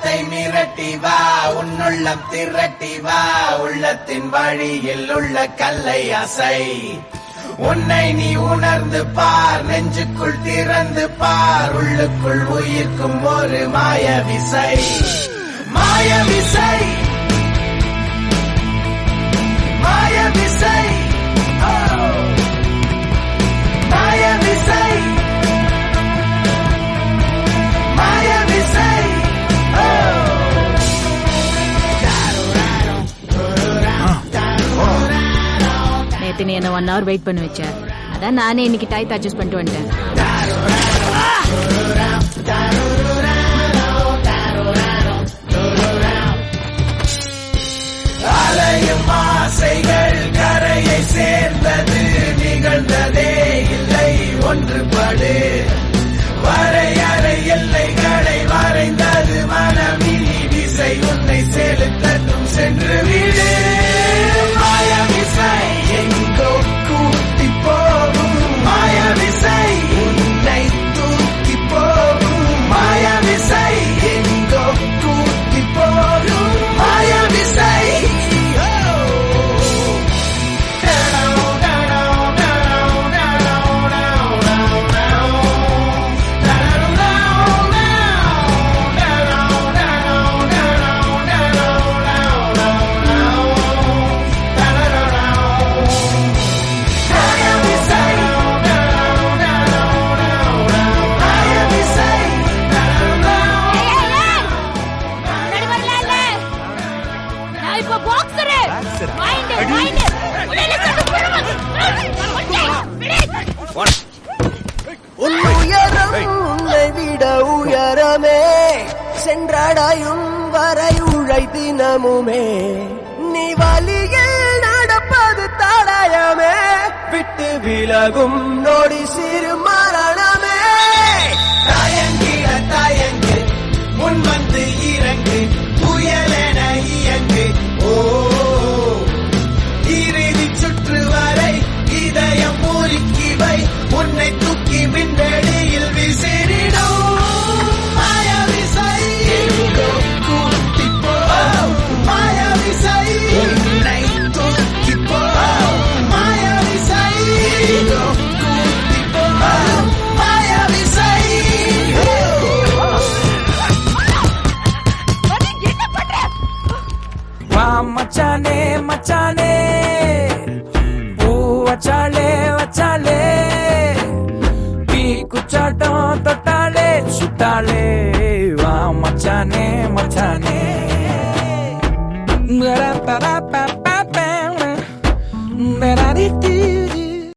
உள்ளத்தை மிரட்டி வா உன்னுள்ளம் திரட்டி வா உள்ளத்தின் வழியில் உள்ள கல்லை அசை உன்னை நீ உணர்ந்து பார் நெஞ்சுக்குள் திறந்து பார் உள்ளுக்குள் உயிர்க்கும் ஒரு மாய விசை மாய விசை மாய விசை ஓ. மாய விசை மாய விசை ஓ. நேத்து நீ என்ன ஒன் ஹவர் வெயிட் பண்ண வச்ச அதான் நானே இன்னைக்கு டைத் அட்ஜஸ்ட் பண்ணிட்டு வந்துட்டேன் அலையும் ஆசைகள் கரையை சேர்ந்தது நிகழ்ந்ததே இல்லை ஒன்றுபடு வரையறை எல்லைகளை வரைந்தது மனமினி திசை உன்னை செலுத்தட்டும் சென்று விடு மாய விசை எங்கோ கூட்டி போகும் மாய விசை உன்னை தூக்கி போகும் மாய விசை எங்கோ கூட்டி போகும் மாய விசை நான் இப்ப பாக்ஸரு மைண்ட் மைண்ட் உன் உயரம் உன்னை விட உயரமே சென்றடையும் வரை உழை தினமுமே நீ வழியில் நடப்பது தடயமே விட்டு விலகும் நொடி சிறு மரணமே தயங்கிட தயங்கு முன் வந்து இறங்கு புயலென இயங்கு ஓ இறுதி சுற்று வரை இதயம் முறுக்கி வை உன்னை தூக்கி விண்வெளியில் விசிறிடும் மாய விசை எங்கோ கூட்டி போ மாய விசை உன்னை தூக்கி போ மாய விசை எங்கோ கூட்டி போ மாய விசை வா மச்சானே மச்சானே பூ வச்சாலே வச்சாலே பீ குச்சாட்டம் தொட்டாலே சுட்டாலே வா மச்சானே மச்சானே